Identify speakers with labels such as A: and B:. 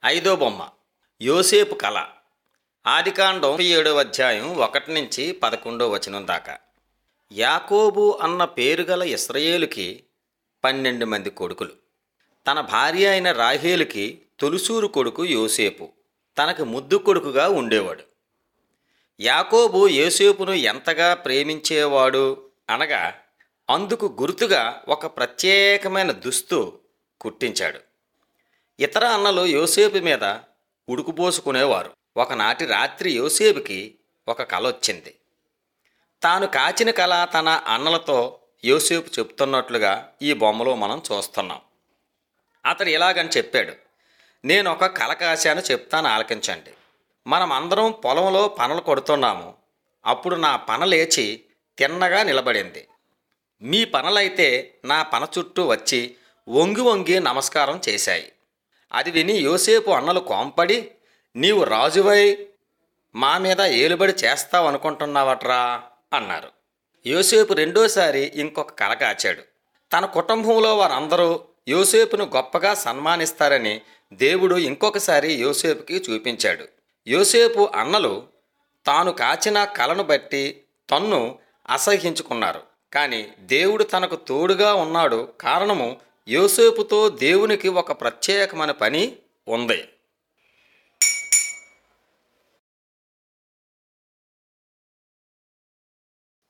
A: ఐదో బొమ్మ యోసేపు కళ ఆదికాండం ఏడవ అధ్యాయం ఒకటి నుంచి పదకొండో వచనం దాకా యాకోబు అన్న పేరు గల ఇస్రయేలుకి పన్నెండు మంది కొడుకులు తన భార్య అయిన రాహేలుకి తొలుసూరు కొడుకు యోసేపు తనకు ముద్దు కొడుకుగా ఉండేవాడు యాకోబు యోసేపును ఎంతగా ప్రేమించేవాడు అనగా అందుకు గుర్తుగా ఒక ప్రత్యేకమైన దుస్తు కుట్టించాడు ఇతర అన్నలు యోసేపు మీద ఉడుకుపోసుకునేవారు ఒకనాటి రాత్రి యోసేపుకి ఒక కల వచ్చింది తాను కాచిన కళ తన అన్నలతో యోసేపు చెప్తున్నట్లుగా ఈ బొమ్మలో మనం చూస్తున్నాం అతడు ఇలాగని చెప్పాడు నేను ఒక కల కాశాను చెప్తాను ఆలకించండి మనం అందరం పొలంలో పనలు కొడుతున్నాము అప్పుడు నా పన లేచి తిన్నగా నిలబడింది మీ పనలైతే నా పన చుట్టూ వచ్చి వంగి వంగి నమస్కారం చేశాయి అది విని యోసేపు అన్నలు కోంపడి నీవు రాజువై మా మీద ఏలుబడి చేస్తావనుకుంటున్నావట్రా అన్నారు యోసేపు రెండోసారి ఇంకొక కల కాచాడు తన కుటుంబంలో వారందరూ యోసేపును గొప్పగా సన్మానిస్తారని దేవుడు ఇంకొకసారి యోసేపుకి చూపించాడు యోసేపు అన్నలు తాను కాచిన కలను బట్టి తన్ను అసహ్యించుకున్నారు కానీ దేవుడు తనకు తోడుగా ఉన్నాడు కారణము యోసేపుతో దేవునికి ఒక ప్రత్యేకమైన పని ఉంది